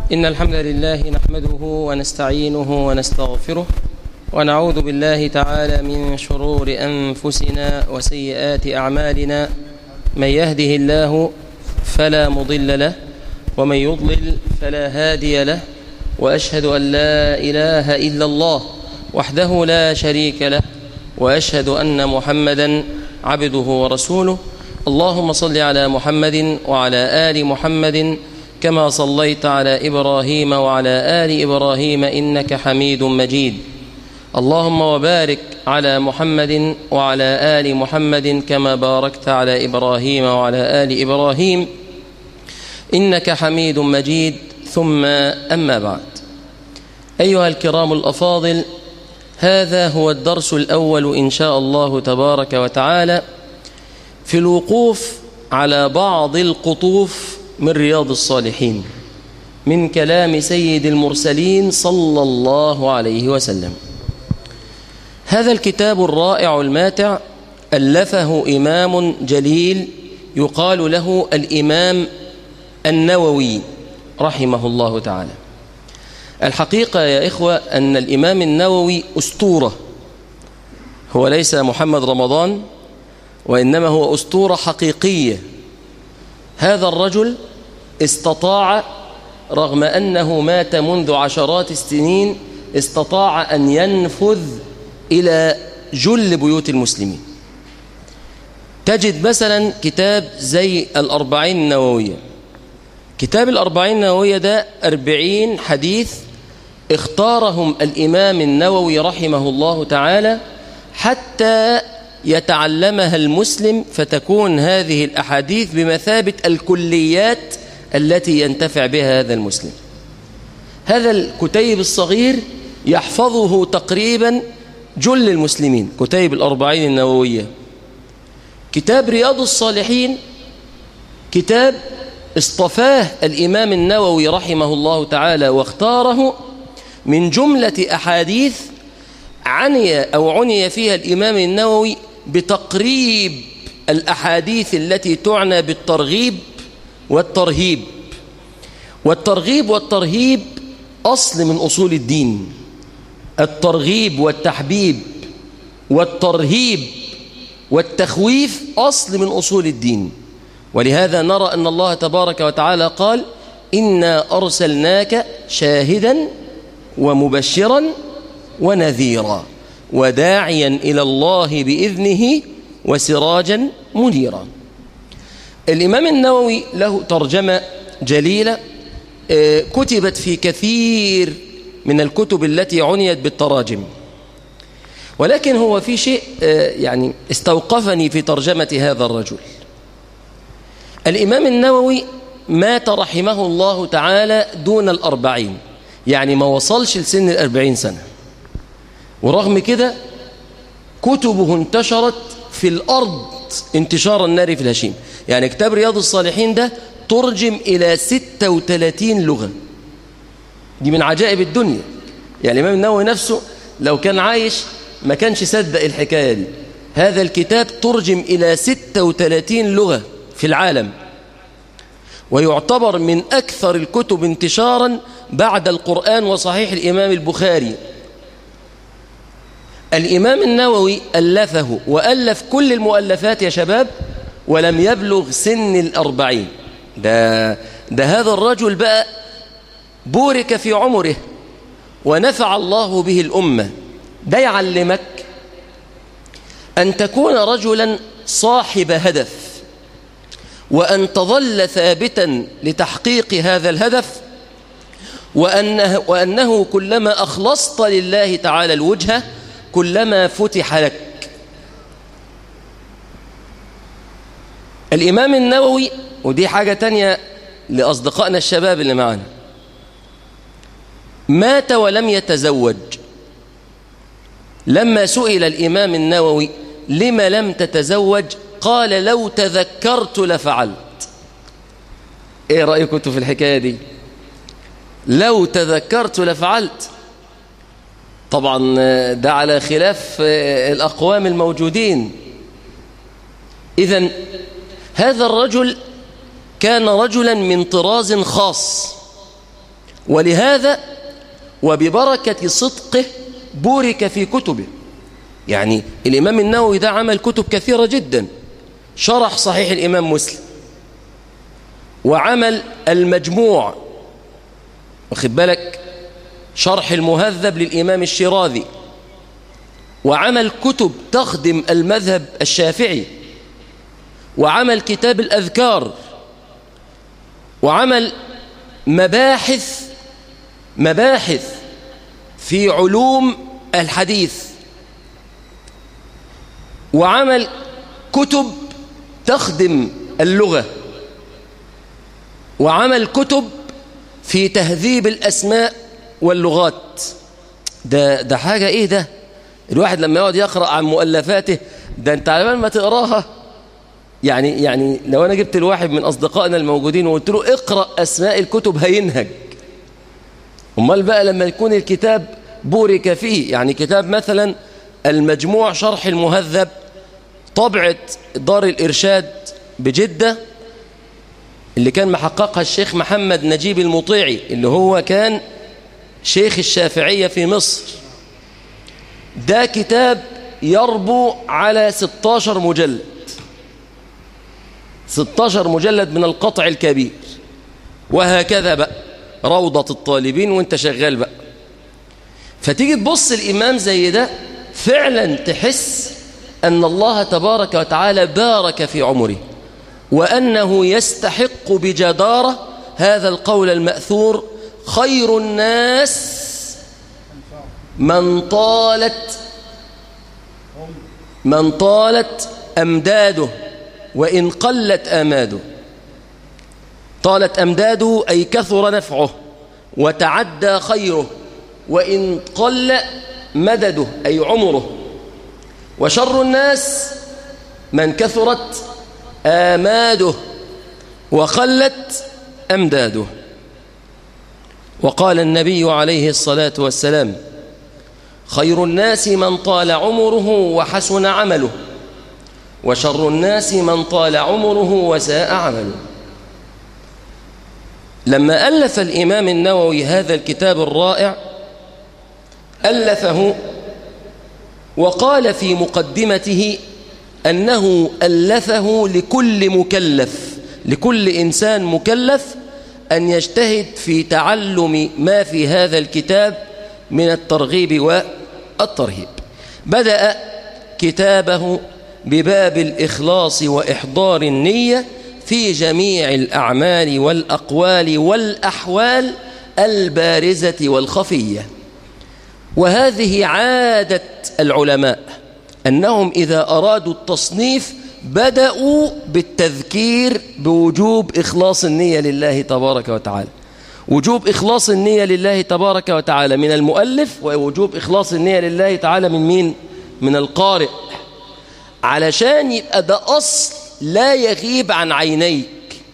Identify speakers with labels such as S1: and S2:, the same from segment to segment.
S1: إن الحمد لله نحمده ونستعينه ونستغفره ونعوذ بالله تعالى من شرور أنفسنا وسيئات أعمالنا من يهده الله فلا مضل له ومن يضلل فلا هادي له وأشهد أن لا إله إلا الله وحده لا شريك له وأشهد أن محمدا عبده ورسوله اللهم صل على محمد وعلى آل محمد كما صليت على إبراهيم وعلى آل إبراهيم إنك حميد مجيد اللهم وبارك على محمد وعلى آل محمد كما باركت على إبراهيم وعلى آل إبراهيم إنك حميد مجيد ثم أما بعد أيها الكرام الأفاضل هذا هو الدرس الأول إن شاء الله تبارك وتعالى في الوقوف على بعض القطوف من رياض الصالحين من كلام سيد المرسلين صلى الله عليه وسلم هذا الكتاب الرائع الماتع ألفه إمام جليل يقال له الإمام النووي رحمه الله تعالى الحقيقة يا إخوة أن الإمام النووي أسطورة هو ليس محمد رمضان وإنما هو أسطورة حقيقية هذا الرجل استطاع رغم أنه مات منذ عشرات السنين استطاع أن ينفذ إلى جل بيوت المسلمين تجد مثلا كتاب زي الأربعين النووية كتاب الأربعين النووية ده أربعين حديث اختارهم الإمام النووي رحمه الله تعالى حتى يتعلمها المسلم فتكون هذه الأحاديث بمثابة الكليات التي ينتفع بها هذا المسلم هذا الكتيب الصغير يحفظه تقريبا جل المسلمين كتيب الأربعين النووية كتاب رياض الصالحين كتاب اصطفاه الإمام النووي رحمه الله تعالى واختاره من جملة أحاديث عني أو عني فيها الإمام النووي بتقريب الأحاديث التي تعنى بالترغيب والترهيب والترغيب والترهيب أصل من أصول الدين الترغيب والتحبيب والترهيب والتخويف أصل من أصول الدين ولهذا نرى أن الله تبارك وتعالى قال إنا أرسلناك شاهدا ومبشرا ونذيرا وداعيا إلى الله بإذنه وسراجا منيرا الإمام النووي له ترجمة جليلة كتبت في كثير من الكتب التي عنيت بالتراجم ولكن هو في شيء يعني استوقفني في ترجمة هذا الرجل الإمام النووي مات رحمه الله تعالى دون الأربعين يعني ما وصلش لسن الأربعين سنة ورغم كده كتبه انتشرت في الأرض انتشار النار في الهشيم يعني كتاب رياض الصالحين ده ترجم إلى 36 لغة دي من عجائب الدنيا يعني الإمام النووي نفسه لو كان عايش ما كانش صدق الحكاية دي هذا الكتاب ترجم إلى 36 لغة في العالم ويعتبر من أكثر الكتب انتشارا بعد القرآن وصحيح الإمام البخاري الإمام النووي ألفه وألف كل المؤلفات يا شباب ولم يبلغ سن الأربعين ده, ده هذا الرجل بقى بورك في عمره ونفع الله به الأمة ده يعلمك أن تكون رجلا صاحب هدف وأن تظل ثابتا لتحقيق هذا الهدف وأنه, وأنه كلما أخلصت لله تعالى الوجهة كلما فتح لك الإمام النووي ودي حاجة تانية لأصدقائنا الشباب اللي معنا مات ولم يتزوج لما سئل الإمام النووي لما لم تتزوج قال لو تذكرت لفعلت ايه رأيكم في الحكاية دي لو تذكرت لفعلت طبعا ده على خلاف الأقوام الموجودين إذا هذا الرجل كان رجلا من طراز خاص ولهذا وببركة صدقه بورك في كتبه يعني الإمام النووي ده عمل كتب كثيرة جدا شرح صحيح الإمام مسلم وعمل المجموع واخد بالك شرح المهذب للإمام الشيراذي وعمل كتب تخدم المذهب الشافعي وعمل كتاب الأذكار وعمل مباحث مباحث في علوم الحديث وعمل كتب تخدم اللغة وعمل كتب في تهذيب الأسماء واللغات ده, ده حاجة إيه ده الواحد لما يقعد يقرأ عن مؤلفاته ده انت على ما تقراها يعني يعني لو انا جبت الواحد من اصدقائنا الموجودين وقلت له اقرا اسماء الكتب هينهج امال بقى لما يكون الكتاب بورك فيه يعني كتاب مثلا المجموع شرح المهذب طبعة دار الإرشاد بجدة اللي كان محققها الشيخ محمد نجيب المطيعي اللي هو كان شيخ الشافعية في مصر ده كتاب يربو على 16 مجلد 16 مجلد من القطع الكبير وهكذا بقى روضة الطالبين وانت شغال بقى فتيجي تبص الإمام زي ده فعلا تحس أن الله تبارك وتعالى بارك في عمره وأنه يستحق بجدارة هذا القول المأثور خير الناس من طالت من طالت أمداده وإن قلت آماده طالت أمداده أي كثر نفعه وتعدى خيره وإن قل مدده أي عمره وشر الناس من كثرت آماده وقلت أمداده وقال النبي عليه الصلاة والسلام خير الناس من طال عمره وحسن عمله وشر الناس من طال عمره وساء عمله لما ألف الإمام النووي هذا الكتاب الرائع ألفه وقال في مقدمته أنه ألفه لكل مكلف لكل إنسان مكلف أن يجتهد في تعلم ما في هذا الكتاب من الترغيب والترهيب بدأ كتابه بباب الإخلاص وإحضار النية في جميع الأعمال والأقوال والأحوال البارزة والخفية وهذه عادة العلماء أنهم إذا أرادوا التصنيف بدأوا بالتذكير بوجوب إخلاص النية لله تبارك وتعالى وجوب إخلاص النية لله تبارك وتعالى من المؤلف ووجوب إخلاص النية لله تعالى من مين؟ من القارئ علشان يبقى ده أصل لا يغيب عن عينيك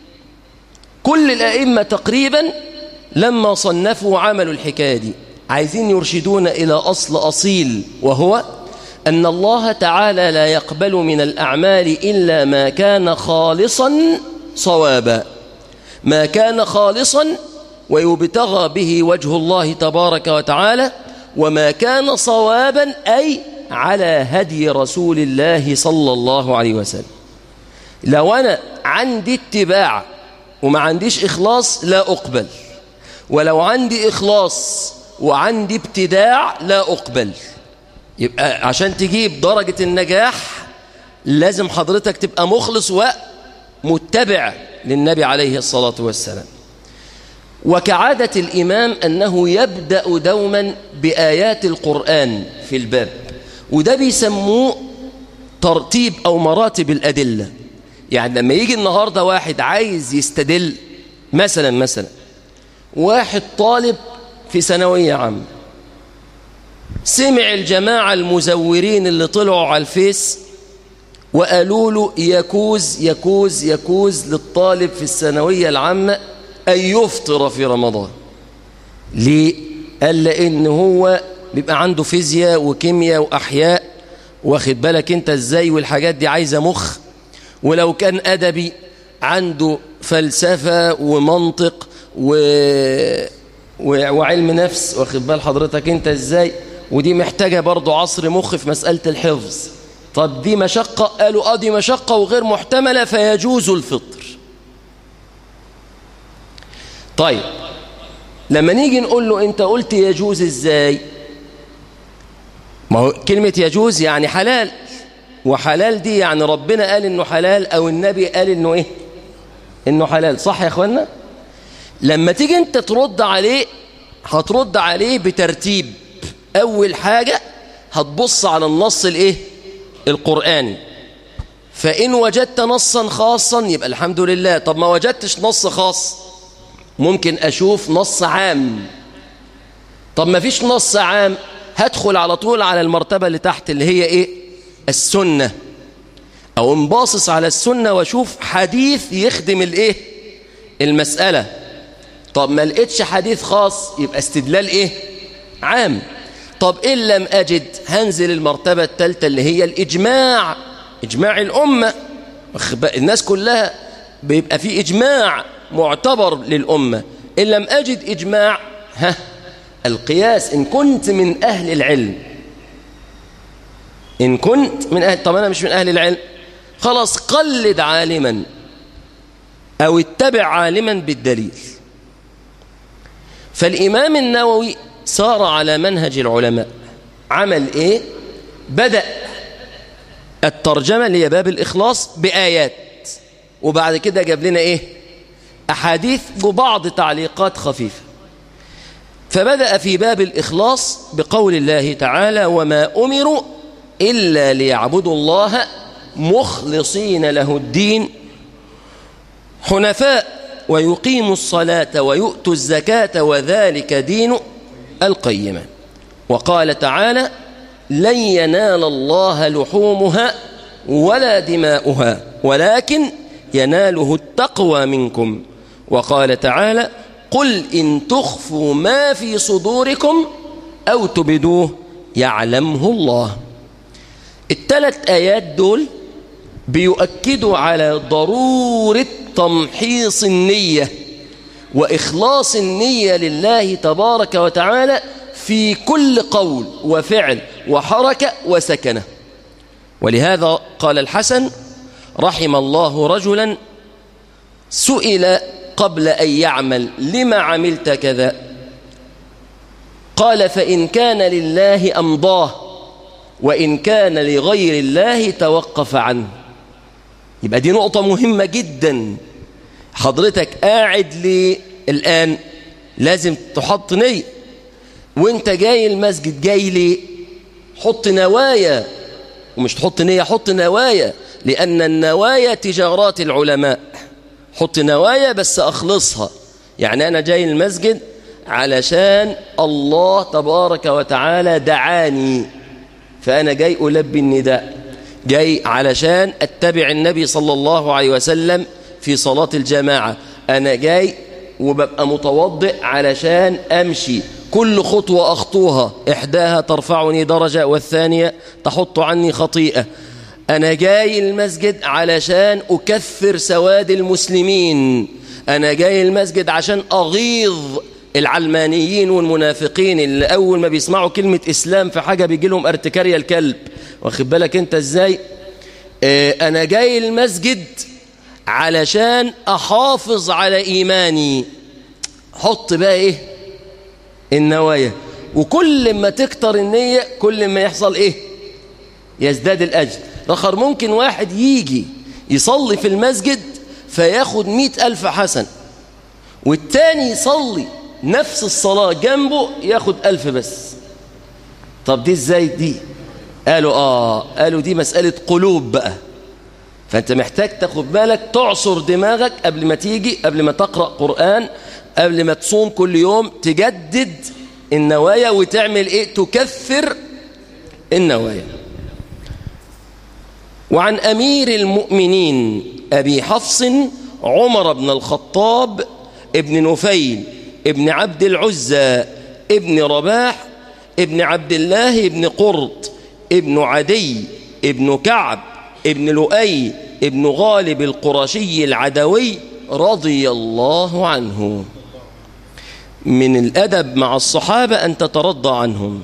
S1: كل الأئمة تقريبا لما صنفوا عملوا الحكاية دي عايزين يرشدون إلى أصل أصيل وهو أن الله تعالى لا يقبل من الأعمال إلا ما كان خالصا صوابا ما كان خالصا ويبتغى به وجه الله تبارك وتعالى وما كان صوابا أي على هدي رسول الله صلى الله عليه وسلم لو أنا عندي اتباع وما عنديش إخلاص لا أقبل ولو عندي إخلاص وعندي ابتداع لا أقبل يبقى عشان تجيب درجة النجاح لازم حضرتك تبقى مخلص ومتبع للنبي عليه الصلاة والسلام وكعادة الإمام أنه يبدأ دوما بآيات القرآن في الباب وده بيسموه ترتيب أو مراتب الأدلة يعني لما يجي النهاردة واحد عايز يستدل مثلا مثلا واحد طالب في ثانوية عامة سمع الجماعة المزورين اللي طلعوا على الفيس وقالوا له يكوز يكوز يكوز للطالب في الثانوية العامة أن يفطر في رمضان ليه؟ قال لأن هو بيبقى عنده فيزياء وكيمياء وأحياء واخد بالك انت ازاي والحاجات دي عايزة مخ ولو كان أدبي عنده فلسفة ومنطق و وعلم نفس واخد بال حضرتك انت ازاي ودي محتاجة برضو عصر مخ في مسألة الحفظ طب دي مشقة قالوا اه دي مشقة وغير محتملة فيجوز الفطر طيب لما نيجي نقول له انت قلت يجوز ازاي ما هو كلمة يجوز يعني حلال وحلال دي يعني ربنا قال انه حلال او النبي قال انه ايه انه حلال صح يا اخوانا لما تيجي انت ترد عليه هترد عليه بترتيب اول حاجة هتبص على النص الايه القرآني فإن وجدت نصا خاصا يبقى الحمد لله طب ما وجدتش نص خاص ممكن أشوف نص عام طب ما فيش نص عام هدخل على طول على المرتبة اللي تحت اللي هي إيه السنة أو انباصص على السنة واشوف حديث يخدم الإيه المسألة طب ما لقيتش حديث خاص يبقى استدلال إيه عام طب إن لم أجد هنزل المرتبة الثالثة اللي هي الإجماع إجماع الأمة الناس كلها بيبقى في إجماع معتبر للأمة إن لم أجد إجماع ها القياس إن كنت من أهل العلم إن كنت من أهل طب أنا مش من أهل العلم خلاص قلد عالما أو اتبع عالما بالدليل فالإمام النووي سار على منهج العلماء عمل إيه بدأ الترجمة اللي هي باب الإخلاص بآيات وبعد كده جاب لنا إيه أحاديث ببعض تعليقات خفيفة فبدأ في باب الإخلاص بقول الله تعالى وما أمروا إلا ليعبدوا الله مخلصين له الدين حنفاء ويقيموا الصلاة ويؤتوا الزكاة وذلك دين القيمة وقال تعالى لن ينال الله لحومها ولا دماؤها ولكن يناله التقوى منكم وقال تعالى قل إن تخفوا ما في صدوركم أو تبدوه يعلمه الله الثلاث آيات دول بيؤكدوا على ضرورة تمحيص النية وإخلاص النية لله تبارك وتعالى في كل قول وفعل وحركة وسكنة ولهذا قال الحسن رحم الله رجلا سئل قبل أن يعمل لما عملت كذا قال فإن كان لله أمضاه وإن كان لغير الله توقف عنه يبقى دي نقطة مهمة جدا حضرتك قاعد لي الآن لازم تحط نية وانت جاي المسجد جاي لي حط نوايا ومش تحط نية حط نوايا لأن النوايا تجارات العلماء حط نوايا بس أخلصها يعني أنا جاي المسجد علشان الله تبارك وتعالى دعاني فأنا جاي ألبي النداء جاي علشان أتبع النبي صلى الله عليه وسلم في صلاة الجماعة أنا جاي وببقى متوضئ علشان أمشي كل خطوة أخطوها إحداها ترفعني درجة والثانية تحط عني خطيئة أنا جاي المسجد علشان أكثر سواد المسلمين أنا جاي المسجد عشان أغيظ العلمانيين والمنافقين اللي أول ما بيسمعوا كلمة إسلام في حاجة بيجي لهم ارتكاريا الكلب واخد بالك أنت إزاي آه أنا جاي المسجد علشان أحافظ على إيماني حط بقى إيه النوايا وكل ما تكتر النية كل ما يحصل إيه يزداد الأجر رخر ممكن واحد يجي يصلي في المسجد فياخد مئة ألف حسن والتاني يصلي نفس الصلاة جنبه ياخد ألف بس طب دي ازاي دي قالوا آه قالوا دي مسألة قلوب بقى فأنت محتاج تاخد بالك تعصر دماغك قبل ما تيجي قبل ما تقرأ قرآن قبل ما تصوم كل يوم تجدد النوايا وتعمل ايه تكثر النوايا وعن أمير المؤمنين أبي حفص عمر بن الخطاب ابن نفيل ابن عبد العزى ابن رباح ابن عبد الله ابن قرط ابن عدي ابن كعب ابن لؤي ابن غالب القرشي العدوي رضي الله عنه من الأدب مع الصحابة أن تترضى عنهم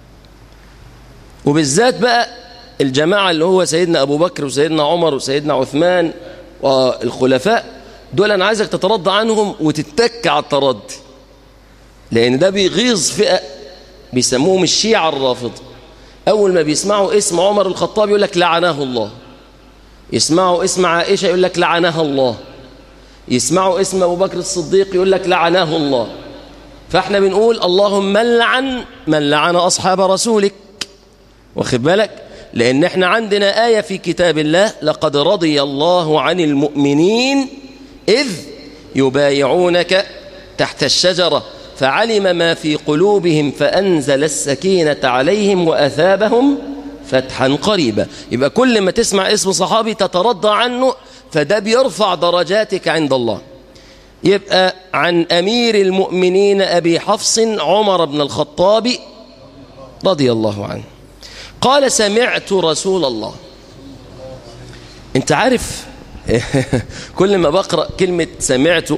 S1: وبالذات بقى الجماعة اللي هو سيدنا أبو بكر وسيدنا عمر وسيدنا عثمان والخلفاء دول أنا عايزك تترضى عنهم وتتك على الترضي لأن ده بيغيظ فئة بيسموهم الشيعة الرافضة أول ما بيسمعوا اسم عمر الخطاب يقول لك لعناه الله يسمعوا اسم عائشة يقول لك لعناها الله يسمعوا اسم أبو بكر الصديق يقول لك لعناه الله فاحنا بنقول اللهم لعن من لعن أصحاب رسولك واخد بالك لأن احنا عندنا آية في كتاب الله لقد رضي الله عن المؤمنين إذ يبايعونك تحت الشجرة فعلم ما في قلوبهم فأنزل السكينة عليهم وأثابهم فتحا قريبا يبقى كل ما تسمع اسم صحابي تترضى عنه فده بيرفع درجاتك عند الله يبقى عن أمير المؤمنين أبي حفص عمر بن الخطاب رضي الله عنه قال سمعت رسول الله انت عارف كل ما بقرأ كلمة سمعت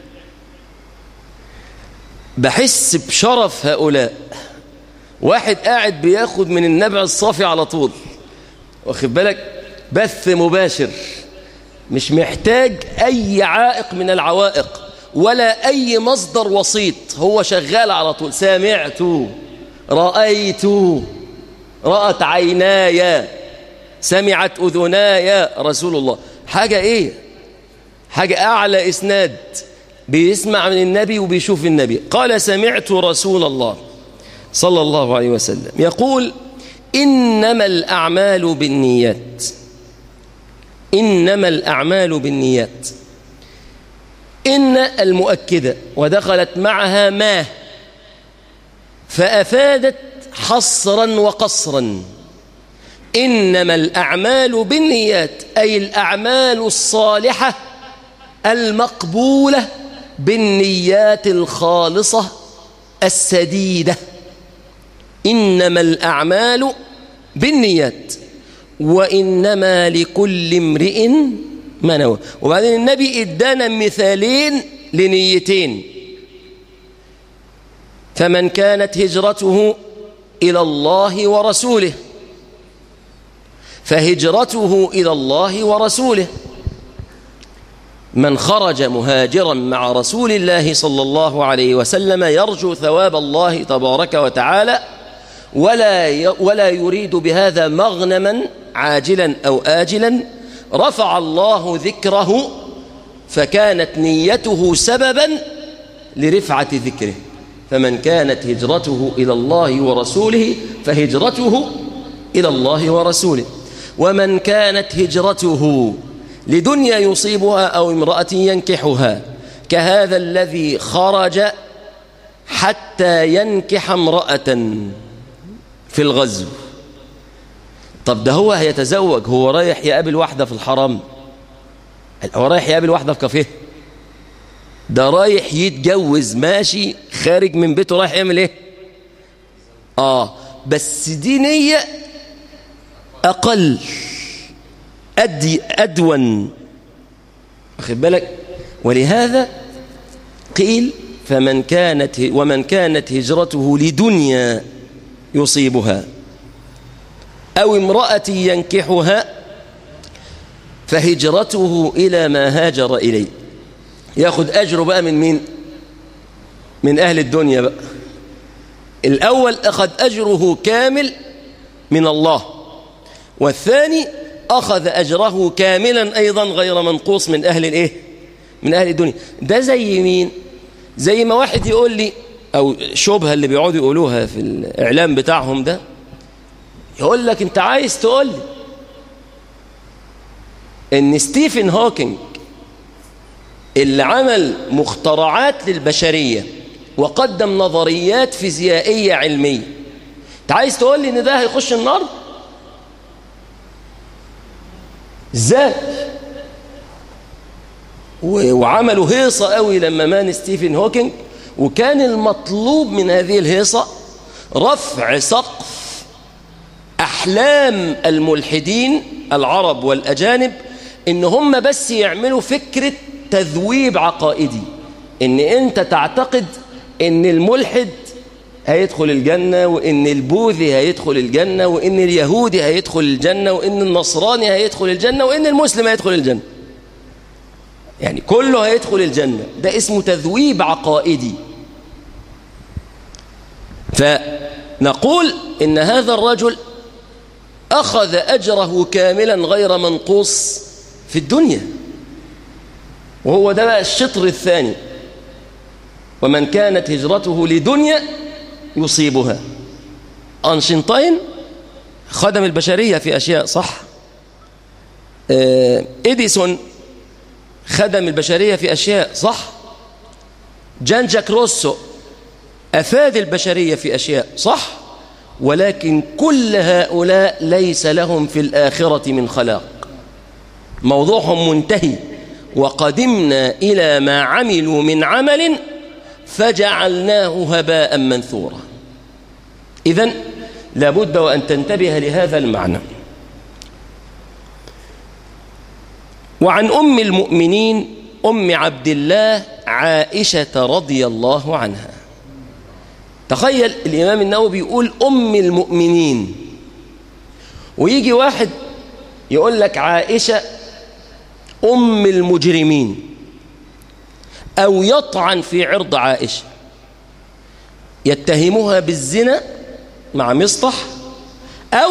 S1: بحس بشرف هؤلاء واحد قاعد بياخد من النبع الصافي على طول واخد بالك بث مباشر مش محتاج أي عائق من العوائق ولا أي مصدر وسيط هو شغال على طول سمعت رأيت رأت عيناي سمعت أذناي رسول الله حاجة إيه حاجة أعلى إسناد بيسمع من النبي وبيشوف النبي قال سمعت رسول الله صلى الله عليه وسلم يقول إنما الأعمال بالنيات إنما الأعمال بالنيات إن المؤكدة ودخلت معها ما فأفادت حصرا وقصرا إنما الأعمال بالنيات أي الأعمال الصالحة المقبولة بالنيات الخالصة السديدة إنما الأعمال بالنيات وإنما لكل امرئ ما نوى وبعدين النبي ادانا مثالين لنيتين فمن كانت هجرته إلى الله ورسوله فهجرته إلى الله ورسوله من خرج مهاجرا مع رسول الله صلى الله عليه وسلم يرجو ثواب الله تبارك وتعالى ولا ولا يريد بهذا مغنما عاجلا أو آجلا رفع الله ذكره فكانت نيته سببا لرفعة ذكره فمن كانت هجرته إلى الله ورسوله فهجرته إلى الله ورسوله ومن كانت هجرته لدنيا يصيبها أو امرأة ينكحها كهذا الذي خرج حتى ينكح امرأة في الغزو طب ده هو هيتزوج هو رايح يقابل واحدة في الحرم هو رايح يقابل واحدة في كافيه ده رايح يتجوز ماشي خارج من بيته رايح يعمل ايه اه بس دي نية اقل أدي أدون واخد بالك ولهذا قيل فمن كانت ومن كانت هجرته لدنيا يصيبها أو امرأة ينكحها فهجرته إلى ما هاجر إليه ياخد أجره بقى من مين من أهل الدنيا بقى الأول أخذ أجره كامل من الله والثاني أخذ أجره كاملا أيضا غير منقوص من أهل الإيه من أهل الدنيا ده زي مين زي ما واحد يقول لي أو شبهة اللي بيقعدوا يقولوها في الإعلام بتاعهم ده يقول لك أنت عايز تقول لي إن ستيفن هوكينج اللي عمل مخترعات للبشرية وقدم نظريات فيزيائية علمية أنت عايز تقول لي إن ده هيخش النار؟ ازاي وعملوا هيصة قوي لما مان ستيفن هوكينج وكان المطلوب من هذه الهيصة رفع سقف أحلام الملحدين العرب والأجانب إن هم بس يعملوا فكرة تذويب عقائدي إن أنت تعتقد ان الملحد هيدخل الجنة وإن البوذي هيدخل الجنة وإن اليهودي هيدخل الجنة وإن النصراني هيدخل الجنة وإن المسلم هيدخل الجنة يعني كله هيدخل الجنة ده اسمه تذويب عقائدي فنقول إن هذا الرجل أخذ أجره كاملا غير منقوص في الدنيا وهو ده بقى الشطر الثاني ومن كانت هجرته لدنيا يصيبها أنشنطين خدم البشرية في أشياء صح إديسون خدم البشرية في أشياء صح جان جاك روسو أفاد البشرية في أشياء صح ولكن كل هؤلاء ليس لهم في الآخرة من خلاق موضوعهم منتهي وقدمنا إلى ما عملوا من عمل فجعلناه هباء منثورا إذن لابد وأن تنتبه لهذا المعنى وعن أم المؤمنين أم عبد الله عائشة رضي الله عنها تخيل الإمام النووي بيقول أم المؤمنين ويجي واحد يقول لك عائشة أم المجرمين أو يطعن في عرض عائشة يتهمها بالزنا مع مصطح أو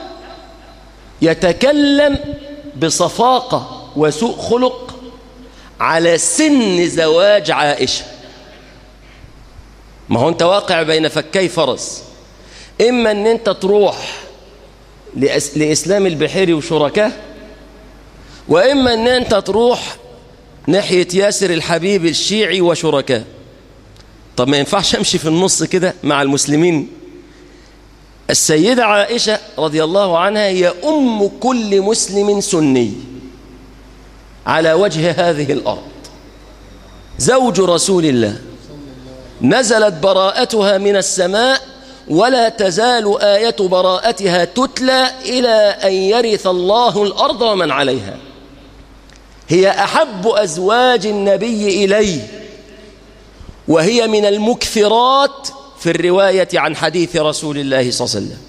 S1: يتكلم بصفاقة وسوء خلق على سن زواج عائشة ما هو أنت واقع بين فكي فرس إما أن أنت تروح لأس... لإسلام البحيري وشركاه وإما أن أنت تروح ناحية ياسر الحبيب الشيعي وشركاه طب ما ينفعش أمشي في النص كده مع المسلمين السيدة عائشة رضي الله عنها هي أم كل مسلم سني على وجه هذه الأرض زوج رسول الله نزلت براءتها من السماء ولا تزال آية براءتها تتلى إلى أن يرث الله الأرض ومن عليها هي أحب أزواج النبي إليه وهي من المكثرات في الرواية عن حديث رسول الله صلى الله عليه وسلم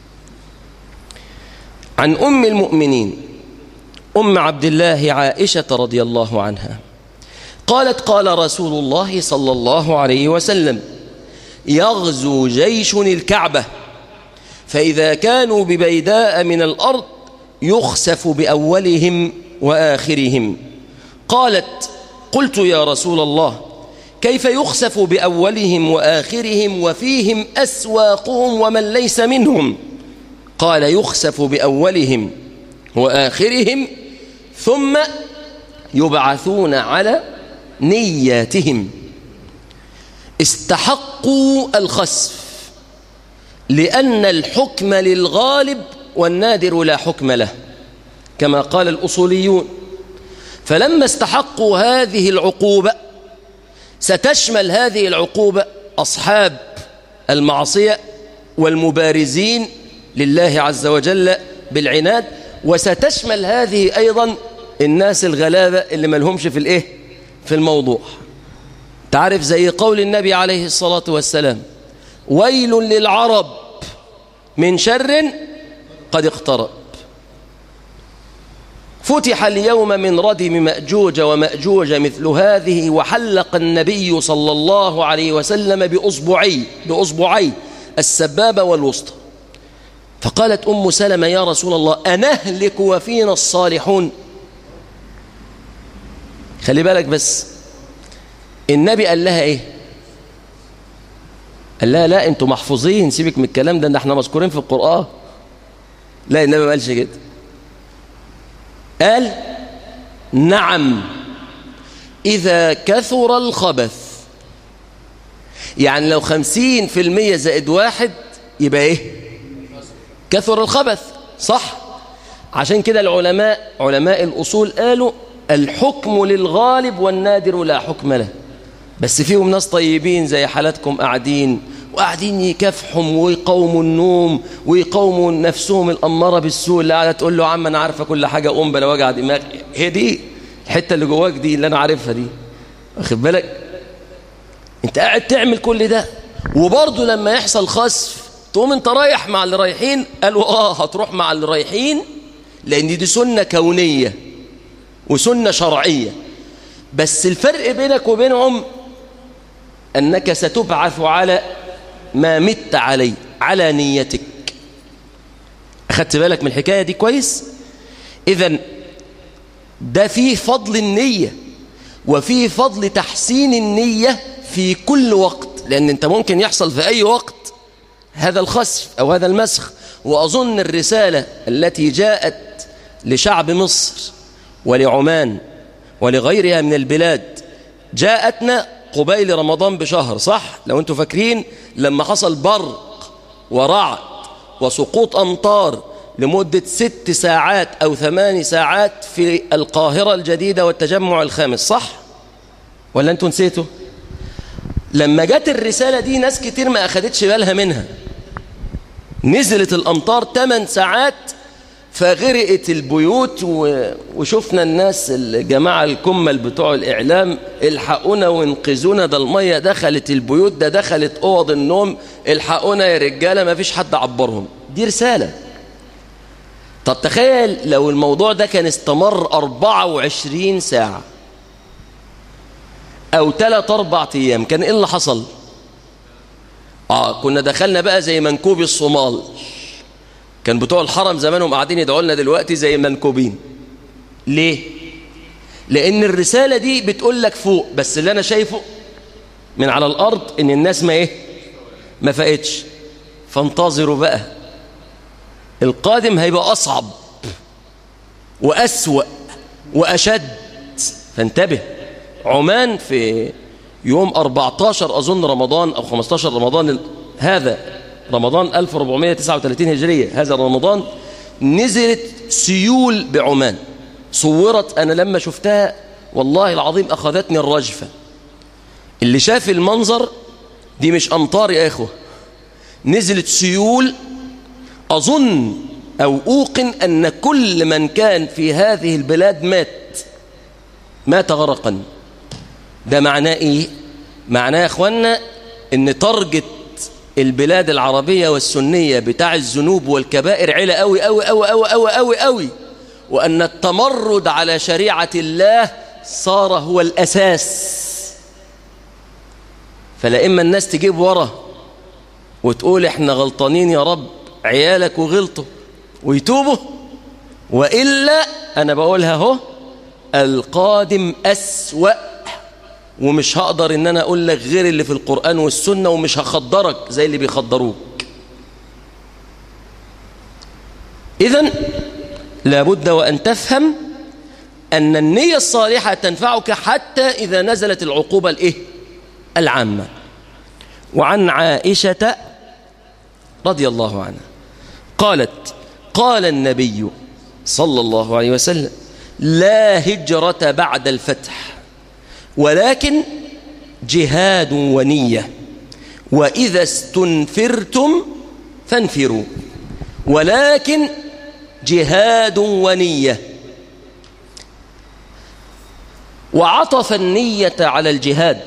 S1: عن أم المؤمنين أم عبد الله عائشة رضي الله عنها قالت قال رسول الله صلى الله عليه وسلم يغزو جيش الكعبة فإذا كانوا ببيداء من الأرض يخسف بأولهم وآخرهم قالت قلت يا رسول الله كيف يخسف بأولهم وآخرهم وفيهم أسواقهم ومن ليس منهم قال يخسف بأولهم وآخرهم ثم يبعثون على نياتهم استحقوا الخسف لأن الحكم للغالب والنادر لا حكم له كما قال الأصوليون فلما استحقوا هذه العقوبة ستشمل هذه العقوبة أصحاب المعصية والمبارزين لله عز وجل بالعناد وستشمل هذه أيضا الناس الغلابة اللي ملهمش في الإيه في الموضوع تعرف زي قول النبي عليه الصلاة والسلام ويل للعرب من شر قد اقترب فتح اليوم من ردم مأجوج ومأجوج مثل هذه وحلق النبي صلى الله عليه وسلم بأصبعي بأصبعي السبابة والوسطى فقالت أم سلمة يا رسول الله أنهلك وفينا الصالحون خلي بالك بس النبي قال لها ايه قال لها لا انتوا محفوظين سيبك من الكلام ده ان احنا مذكورين في القرآن لا النبي ما قالش كده قال نعم إذا كثر الخبث يعني لو خمسين في المية زائد واحد يبقى إيه كثر الخبث صح عشان كده العلماء علماء الأصول قالوا الحكم للغالب والنادر لا حكم له بس فيهم ناس طيبين زي حالاتكم قاعدين وقاعدين يكافحهم ويقاوموا النوم ويقاوموا نفسهم الأمارة بالسوء اللي قاعدة تقول له عم أنا عارفة كل حاجة قوم بلا وجع دماغ هي دي الحتة اللي جواك دي اللي أنا عارفها دي واخد بالك انت قاعد تعمل كل ده وبرضه لما يحصل خسف تقوم انت رايح مع اللي رايحين قالوا اه هتروح مع اللي رايحين لان دي سنة كونية وسنة شرعية بس الفرق بينك وبينهم أنك ستبعث على ما مت عليه على نيتك أخدت بالك من الحكاية دي كويس إذا ده فيه فضل النية وفيه فضل تحسين النية في كل وقت لأن أنت ممكن يحصل في أي وقت هذا الخسف أو هذا المسخ وأظن الرسالة التي جاءت لشعب مصر ولعمان ولغيرها من البلاد جاءتنا قبيل رمضان بشهر صح لو انتم فاكرين لما حصل برق ورعد وسقوط أمطار لمدة ست ساعات أو ثماني ساعات في القاهرة الجديدة والتجمع الخامس صح ولا انتم نسيتوا لما جت الرسالة دي ناس كتير ما أخدتش بالها منها نزلت الأمطار 8 ساعات فغرقت البيوت وشفنا الناس الجماعة الكمل بتوع الإعلام الحقونا وانقذونا ده المية دخلت البيوت ده دخلت أوض النوم الحقونا يا رجالة ما فيش حد عبرهم دي رسالة طب تخيل لو الموضوع ده كان استمر 24 ساعة أو 3 أربع أيام كان إيه اللي حصل؟ آه كنا دخلنا بقى زي منكوب الصومال كان بتوع الحرم زمانهم قاعدين يدعوا لنا دلوقتي زي منكوبين ليه لان الرساله دي بتقول لك فوق بس اللي انا شايفه من على الارض ان الناس ما ايه ما فاقتش فانتظروا بقى القادم هيبقى اصعب واسوا واشد فانتبه عمان في يوم 14 اظن رمضان او 15 رمضان هذا رمضان 1439 هجرية هذا رمضان نزلت سيول بعمان صورت أنا لما شفتها والله العظيم أخذتني الرجفة اللي شاف المنظر دي مش أمطار يا إخوة نزلت سيول أظن أو أوقن أن كل من كان في هذه البلاد مات مات غرقا ده معناه إيه؟ معناه يا أخوانا أن ترجت البلاد العربية والسنية بتاع الذنوب والكبائر علا قوي قوي قوي قوي قوي قوي قوي وأن التمرد على شريعة الله صار هو الأساس فلا إما الناس تجيب ورا وتقول إحنا غلطانين يا رب عيالك وغلطوا ويتوبوا وإلا أنا بقولها هو القادم أسوأ ومش هقدر ان انا اقول لك غير اللي في القرآن والسنة ومش هخدرك زي اللي بيخدروك اذا لابد وان تفهم ان النية الصالحة تنفعك حتى اذا نزلت العقوبة الايه العامة وعن عائشة رضي الله عنها قالت قال النبي صلى الله عليه وسلم لا هجرة بعد الفتح ولكن جهاد ونية وإذا استنفرتم فانفروا ولكن جهاد ونية وعطف النية على الجهاد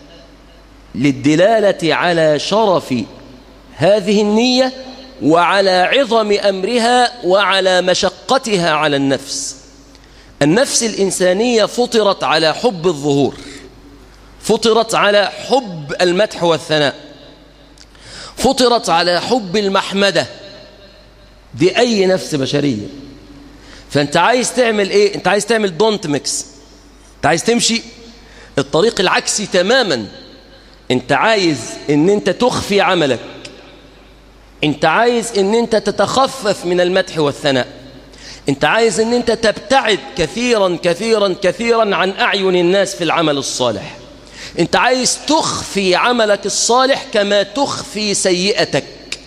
S1: للدلالة على شرف هذه النية وعلى عظم أمرها وعلى مشقتها على النفس النفس الإنسانية فطرت على حب الظهور فطرت على حب المدح والثناء فطرت على حب المحمدة دي أي نفس بشرية فأنت عايز تعمل إيه؟ أنت عايز تعمل دونت ميكس أنت عايز تمشي الطريق العكسي تماما أنت عايز أن أنت تخفي عملك أنت عايز أن أنت تتخفف من المدح والثناء انت عايز ان انت تبتعد كثيرا كثيرا كثيرا عن اعين الناس في العمل الصالح انت عايز تخفي عملك الصالح كما تخفي سيئتك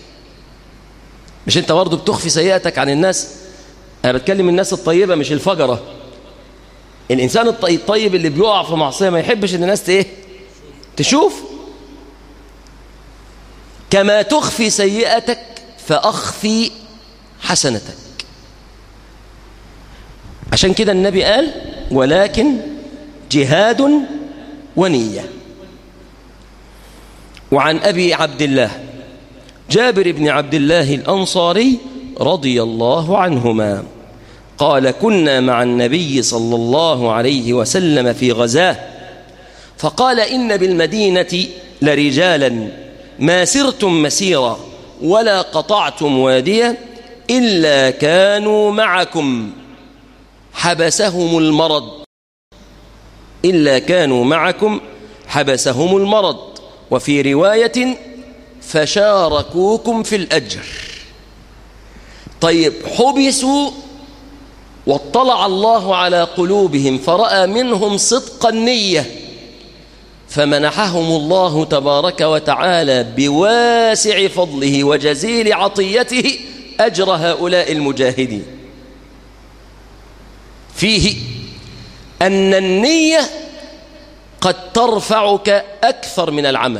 S1: مش انت برضه بتخفي سيئتك عن الناس انا بتكلم الناس الطيبة مش الفجرة الانسان الطيب اللي بيقع في معصية ما يحبش ان الناس ايه تشوف كما تخفي سيئتك فاخفي حسنتك عشان كده النبي قال ولكن جهاد ونية وعن أبي عبد الله جابر بن عبد الله الأنصاري رضي الله عنهما قال كنا مع النبي صلى الله عليه وسلم في غزاه فقال إن بالمدينة لرجالا ما سرتم مسيرا ولا قطعتم واديا إلا كانوا معكم حبسهم المرض إلا كانوا معكم حبسهم المرض وفي رواية فشاركوكم في الأجر طيب حبسوا واطلع الله على قلوبهم فرأى منهم صدق النية فمنحهم الله تبارك وتعالى بواسع فضله وجزيل عطيته أجر هؤلاء المجاهدين فيه أن النية قد ترفعك أكثر من العمل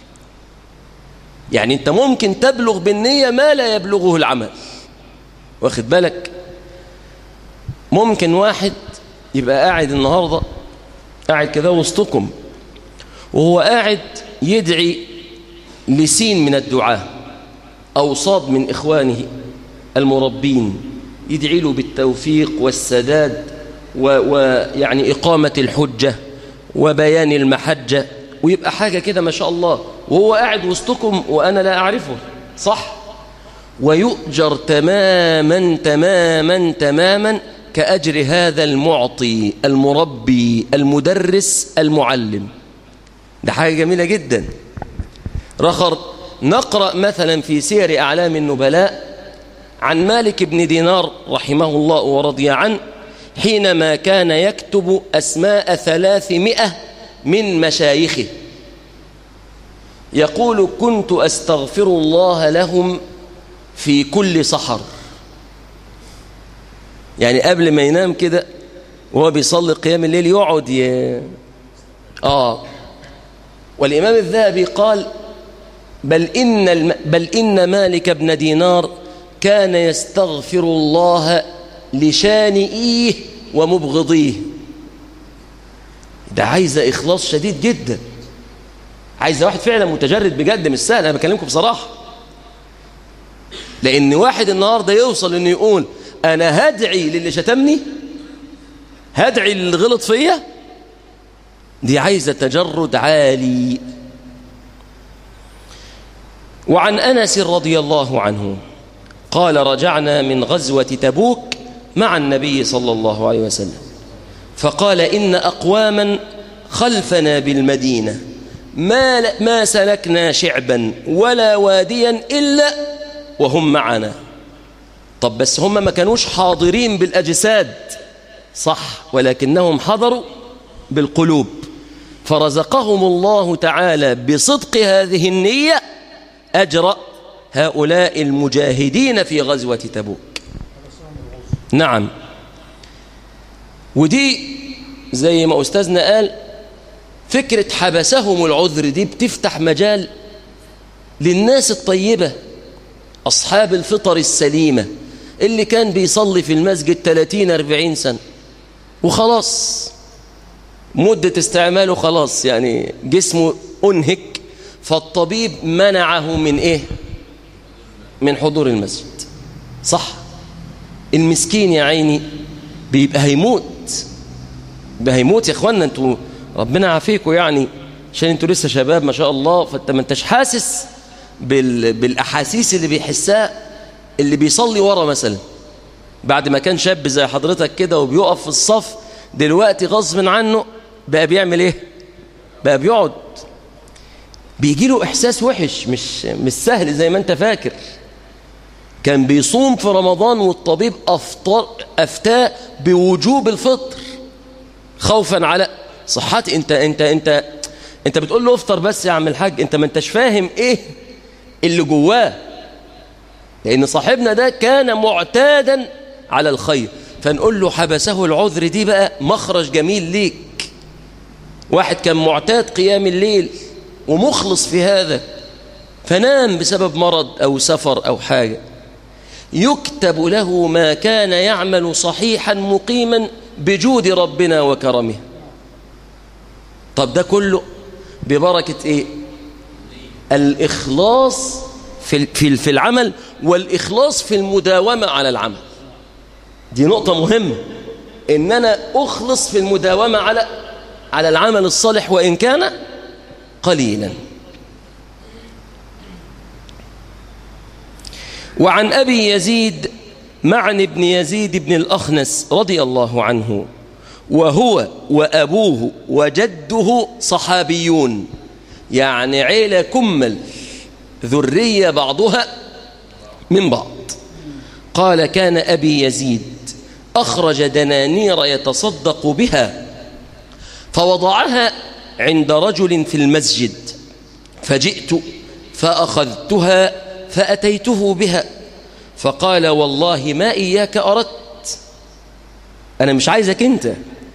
S1: يعني أنت ممكن تبلغ بالنية ما لا يبلغه العمل واخد بالك ممكن واحد يبقى قاعد النهاردة قاعد كده وسطكم وهو قاعد يدعي لسين من الدعاء أو صاد من إخوانه المربين يدعي له بالتوفيق والسداد ويعني إقامة الحجة وبيان المحجة ويبقى حاجة كده ما شاء الله وهو قاعد وسطكم وأنا لا أعرفه صح ويؤجر تماما تماما تماما كأجر هذا المعطي المربي المدرس المعلم ده حاجة جميلة جدا رخر نقرأ مثلا في سير أعلام النبلاء عن مالك بن دينار رحمه الله ورضي عنه حينما كان يكتب أسماء ثلاثمائة من مشايخه يقول كنت أستغفر الله لهم في كل سحر يعني قبل ما ينام كده وهو بيصلي قيام الليل يقعد ي... آه والإمام الذهبي قال بل إن, الم... بل إن مالك بن دينار كان يستغفر الله لشانئيه ومبغضيه ده عايزة إخلاص شديد جدا عايزة واحد فعلا متجرد بجد مش سهل أنا بكلمكم بصراحة لأن واحد النهاردة يوصل إنه يقول أنا هدعي للي شتمني هدعي للي غلط فيا دي عايزة تجرد عالي وعن أنس رضي الله عنه قال رجعنا من غزوة تبوك مع النبي صلى الله عليه وسلم فقال إن أقواما خلفنا بالمدينة ما, ما سلكنا شعبا ولا واديا إلا وهم معنا طب بس هم ما كانوش حاضرين بالأجساد صح ولكنهم حضروا بالقلوب فرزقهم الله تعالى بصدق هذه النية أجر هؤلاء المجاهدين في غزوة تبوك نعم ودي زي ما أستاذنا قال فكرة حبسهم العذر دي بتفتح مجال للناس الطيبة أصحاب الفطر السليمة اللي كان بيصلي في المسجد 30-40 سنة وخلاص مدة استعماله خلاص يعني جسمه أنهك فالطبيب منعه من إيه من حضور المسجد صح المسكين يا عيني بيبقى هيموت بيبقى هيموت يا اخوانا انتوا ربنا يعافيكم يعني عشان انتوا لسه شباب ما شاء الله فانت ما انتش حاسس بال... بالاحاسيس اللي بيحسها اللي بيصلي ورا مثلا بعد ما كان شاب زي حضرتك كده وبيقف في الصف دلوقتي غصب عنه بقى بيعمل ايه بقى بيقعد بيجي له احساس وحش مش مش سهل زي ما انت فاكر كان بيصوم في رمضان والطبيب أفطر أفتاه بوجوب الفطر خوفا على صحتي انت انت انت انت بتقول له افطر بس يا عم الحاج انت ما انتش فاهم ايه اللي جواه لان صاحبنا ده كان معتادا على الخير فنقول له حبسه العذر دي بقى مخرج جميل ليك واحد كان معتاد قيام الليل ومخلص في هذا فنام بسبب مرض أو سفر أو حاجة يكتب له ما كان يعمل صحيحا مقيما بجود ربنا وكرمه طب ده كله ببركة ايه الإخلاص في في في العمل والإخلاص في المداومة على العمل دي نقطة مهمة إن أنا أخلص في المداومة على على العمل الصالح وإن كان قليلا وعن أبي يزيد معن بن يزيد بن الأخنس رضي الله عنه وهو وأبوه وجده صحابيون يعني عيلة كمل ذرية بعضها من بعض قال كان أبي يزيد أخرج دنانير يتصدق بها فوضعها عند رجل في المسجد فجئت فأخذتها فأتيته بها فقال والله ما إياك أردت أنا مش عايزك أنت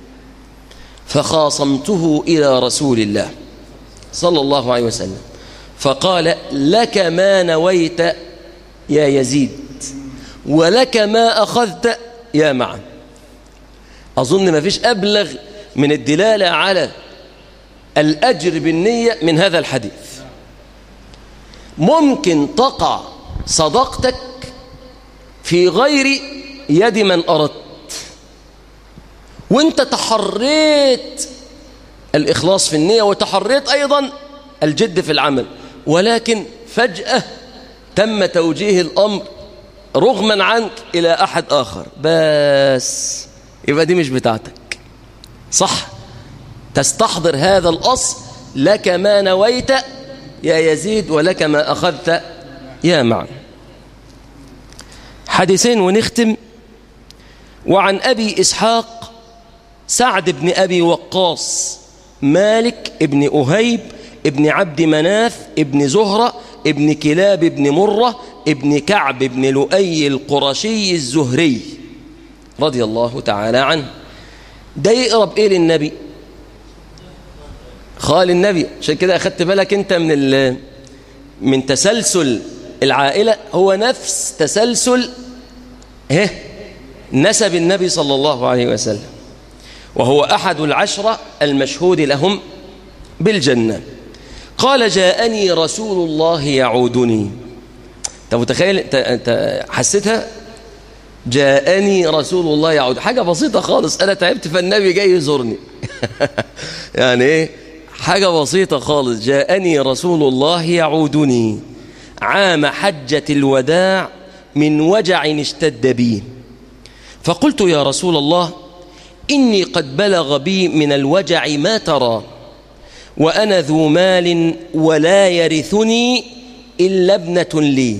S1: فخاصمته إلى رسول الله صلى الله عليه وسلم فقال لك ما نويت يا يزيد ولك ما أخذت يا معا أظن ما فيش أبلغ من الدلالة على الأجر بالنية من هذا الحديث ممكن تقع صدقتك في غير يد من أردت وانت تحريت الإخلاص في النية وتحريت أيضا الجد في العمل ولكن فجأة تم توجيه الأمر رغما عنك إلى أحد آخر بس يبقى دي مش بتاعتك صح تستحضر هذا الأصل لك ما نويت يا يزيد ولك ما أخذت يا معن حديثين ونختم وعن أبي إسحاق سعد بن أبي وقاص مالك ابن أهيب ابن عبد مناف ابن زهرة ابن كلاب ابن مرة ابن كعب ابن لؤي القرشي الزهري رضي الله تعالى عنه ده يقرب ايه للنبي خال النبي عشان كده اخدت بالك انت من من تسلسل العائلة هو نفس تسلسل ايه نسب النبي صلى الله عليه وسلم وهو أحد العشرة المشهود لهم بالجنة قال جاءني رسول الله يعودني انت متخيل انت, انت حسيتها جاءني رسول الله يعود حاجة بسيطة خالص أنا تعبت فالنبي جاي يزورني يعني إيه حاجة بسيطة خالص جاءني رسول الله يعودني عام حجة الوداع من وجع اشتد بي فقلت يا رسول الله إني قد بلغ بي من الوجع ما ترى وأنا ذو مال ولا يرثني إلا ابنة لي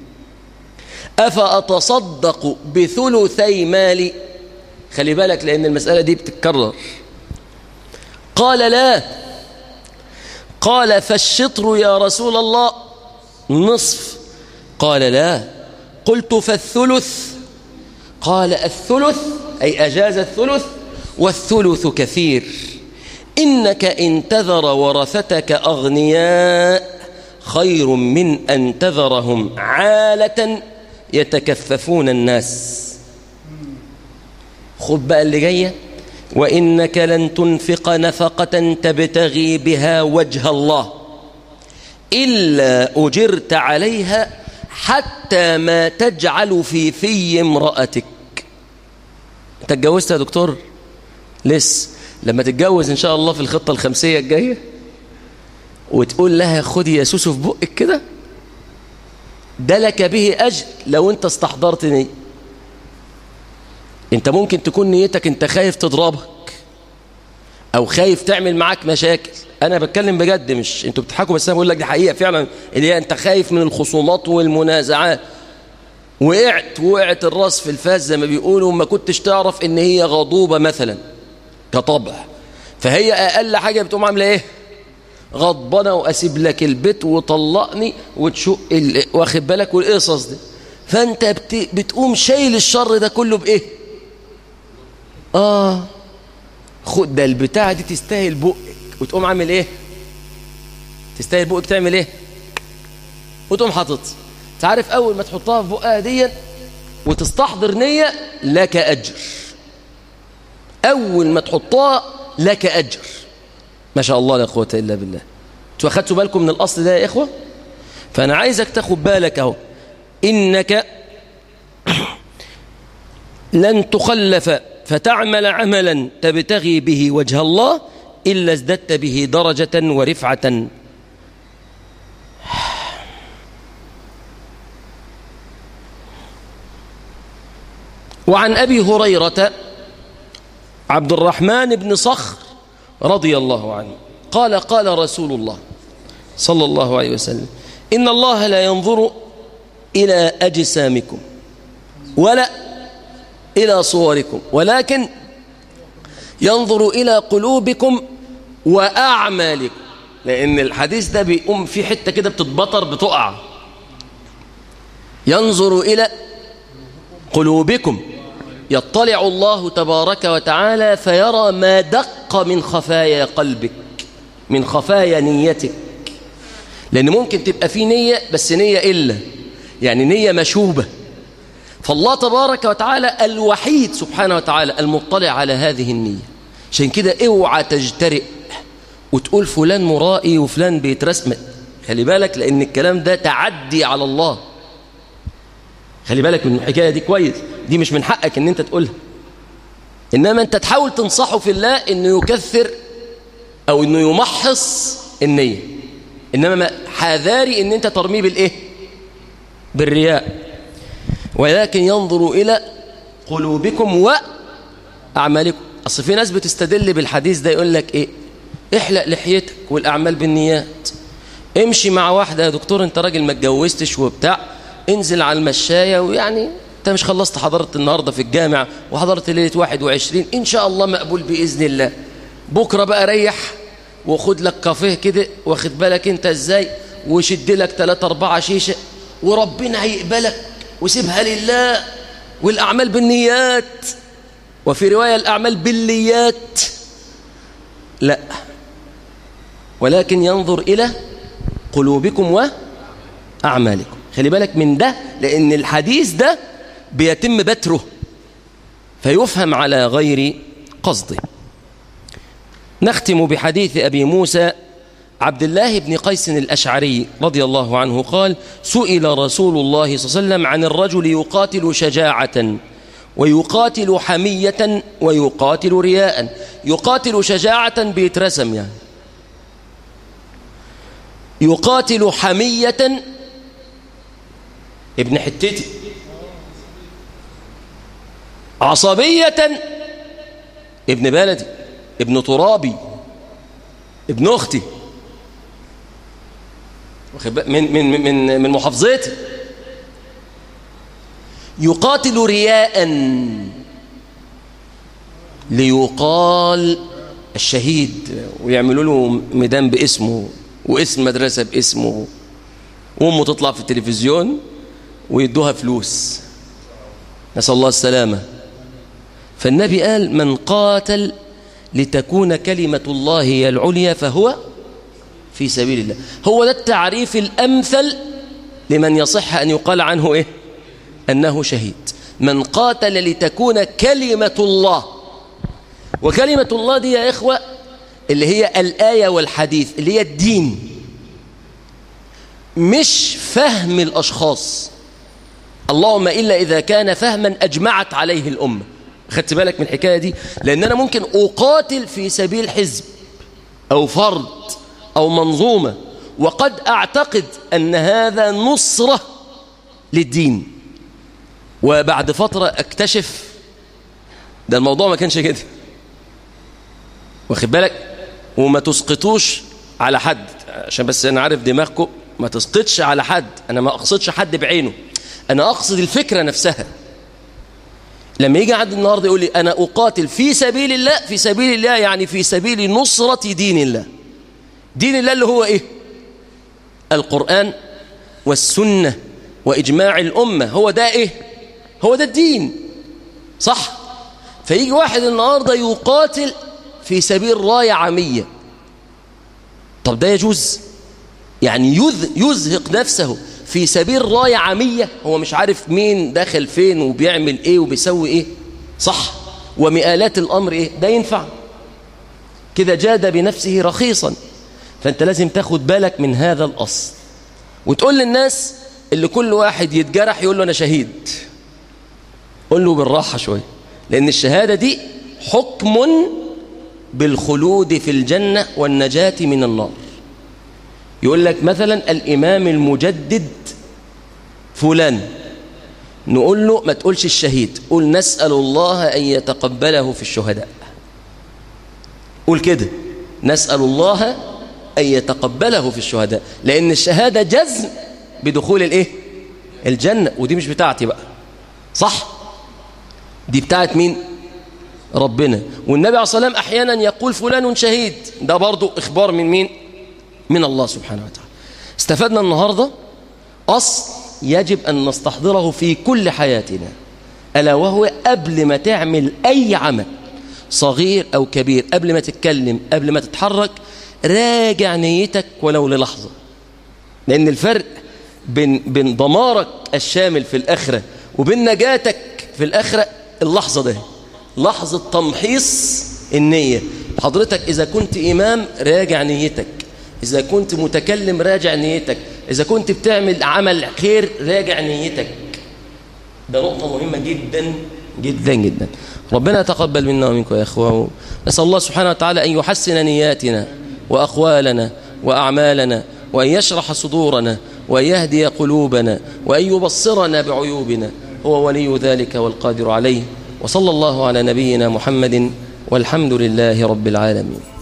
S1: أفأتصدق بثلثي مالي خلي بالك لأن المسألة دي بتتكرر قال لا قال فالشطر يا رسول الله نصف قال لا قلت فالثلث قال الثلث أي أجاز الثلث والثلث كثير إنك إن تذر ورثتك أغنياء خير من أن تذرهم عالة يتكففون الناس خد بقى اللي جاية وإنك لن تنفق نفقة تبتغي بها وجه الله إلا أجرت عليها حتى ما تجعل في في امرأتك انت اتجوزت يا دكتور لسه لما تتجوز ان شاء الله في الخطة الخمسية الجاية وتقول لها خدي يا سوسو في بقك كده ده لك به أجر لو انت استحضرت نية انت ممكن تكون نيتك انت خايف تضربك او خايف تعمل معاك مشاكل انا بتكلم بجد مش انتوا بتضحكوا بس انا بقول لك دي حقيقه فعلا اللي هي انت خايف من الخصومات والمنازعات وقعت وقعت الراس في الفاس زي ما بيقولوا وما كنتش تعرف ان هي غضوبه مثلا كطبع فهي اقل حاجه بتقوم عامله ايه غضبانه واسيب لك البيت وطلقني وتشق واخد بالك والقصص دي فانت بت... بتقوم شايل الشر ده كله بايه اه خد ده البتاعه دي تستاهل بقك وتقوم عامل ايه تستاهل بقك تعمل ايه وتقوم حاطط تعرف اول ما تحطها في بقها دي وتستحضر نيه لك اجر اول ما تحطها لك اجر ما شاء الله لا قوه الا بالله انتوا اخدتوا بالكم من الاصل ده يا اخوه فانا عايزك تاخد بالك اهو انك لن تخلف فتعمل عملا تبتغي به وجه الله الا ازددت به درجه ورفعه وعن ابي هريره عبد الرحمن بن صخر رضي الله عنه قال قال رسول الله صلى الله عليه وسلم إن الله لا ينظر إلى أجسامكم ولا إلى صوركم ولكن ينظر إلى قلوبكم وأعمالكم لأن الحديث ده بيقوم في حتة كده بتتبطر بتقع ينظر إلى قلوبكم يطلع الله تبارك وتعالى فيرى ما دق من خفايا قلبك من خفايا نيتك لأن ممكن تبقى في نية بس نية إلا يعني نية مشوبة فالله تبارك وتعالى الوحيد سبحانه وتعالى المطلع على هذه النية عشان كده اوعى تجترئ وتقول فلان مرائي وفلان بيترسم خلي بالك لأن الكلام ده تعدي على الله خلي بالك من الحكاية دي كويس دي مش من حقك ان انت تقولها انما انت تحاول تنصحه في الله انه يكثر او انه يمحص النية انما حذاري ان انت ترميه بالايه بالرياء ولكن ينظر الى قلوبكم واعمالكم اصل في ناس بتستدل بالحديث ده يقول لك ايه احلق لحيتك والاعمال بالنيات امشي مع واحده يا دكتور انت راجل ما اتجوزتش وبتاع انزل على المشايه ويعني انت مش خلصت حضرت النهارده في الجامع وحضرت ليله 21 ان شاء الله مقبول باذن الله بكره بقى ريح وخد لك كافيه كده واخد بالك انت ازاي وشد لك 3 4 شيشه وربنا هيقبلك وسيبها لله والاعمال بالنيات وفي روايه الاعمال بالليات لا ولكن ينظر الى قلوبكم واعمالكم خلي بالك من ده لان الحديث ده بيتم بتره فيفهم على غير قصده نختم بحديث أبي موسى عبد الله بن قيس الأشعري رضي الله عنه قال سئل رسول الله صلى الله عليه وسلم عن الرجل يقاتل شجاعة ويقاتل حمية ويقاتل رياء يقاتل شجاعة بيترسم يعني يقاتل حمية ابن حتتي عصبية ابن بلدي ابن ترابي ابن اختي من من من من محافظتي يقاتل رياء ليقال الشهيد ويعملوا له ميدان باسمه واسم مدرسه باسمه وامه تطلع في التلفزيون ويدوها فلوس نسال الله السلامه فالنبي قال من قاتل لتكون كلمة الله هي العليا فهو في سبيل الله هو ده التعريف الأمثل لمن يصح أن يقال عنه إيه؟ أنه شهيد من قاتل لتكون كلمة الله وكلمة الله دي يا إخوة اللي هي الآية والحديث اللي هي الدين مش فهم الأشخاص اللهم إلا إذا كان فهما أجمعت عليه الأمة خدت بالك من الحكاية دي لأن أنا ممكن أقاتل في سبيل حزب أو فرد أو منظومة وقد أعتقد أن هذا نصرة للدين وبعد فترة أكتشف ده الموضوع ما كانش كده واخد بالك وما تسقطوش على حد عشان بس أنا عارف دماغكم ما تسقطش على حد أنا ما أقصدش حد بعينه أنا أقصد الفكرة نفسها لما يجي عند النهارده يقول لي أنا أقاتل في سبيل الله في سبيل الله يعني في سبيل نصرة دين الله دين الله اللي هو إيه القرآن والسنة وإجماع الأمة هو ده إيه هو ده الدين صح فيجي واحد النهارده يقاتل في سبيل راية عامية طب ده يجوز يعني يزهق نفسه في سبيل راية عامية هو مش عارف مين دخل فين وبيعمل ايه وبيسوي ايه صح ومئالات الامر ايه ده ينفع كده جاد بنفسه رخيصا فأنت لازم تاخد بالك من هذا الأصل وتقول للناس اللي كل واحد يتجرح يقول له أنا شهيد قول له بالراحة شوية لأن الشهادة دي حكم بالخلود في الجنة والنجاة من النار يقول لك مثلا الإمام المجدد فلان نقول له ما تقولش الشهيد قول نسأل الله أن يتقبله في الشهداء قول كده نسأل الله أن يتقبله في الشهداء لأن الشهادة جزم بدخول الإيه؟ الجنة ودي مش بتاعتي بقى صح؟ دي بتاعت مين؟ ربنا والنبي عليه الصلاة والسلام أحيانا يقول فلان شهيد ده برضو إخبار من مين؟ من الله سبحانه وتعالى استفدنا النهاردة أصل يجب أن نستحضره في كل حياتنا ألا وهو قبل ما تعمل أي عمل صغير أو كبير قبل ما تتكلم قبل ما تتحرك راجع نيتك ولو للحظة لأن الفرق بين, بين دمارك الشامل في الآخرة وبين نجاتك في الآخرة اللحظة ده لحظة تمحيص النية حضرتك إذا كنت إمام راجع نيتك إذا كنت متكلم راجع نيتك إذا كنت بتعمل عمل خير راجع نيتك ده نقطة مهمة جدا جدا جدا ربنا يتقبل منا ومنكم يا أخوة نسأل الله سبحانه وتعالى أن يحسن نياتنا وأقوالنا وأعمالنا وأن يشرح صدورنا وأن يهدي قلوبنا وأن يبصرنا بعيوبنا هو ولي ذلك والقادر عليه وصلى الله على نبينا محمد والحمد لله رب العالمين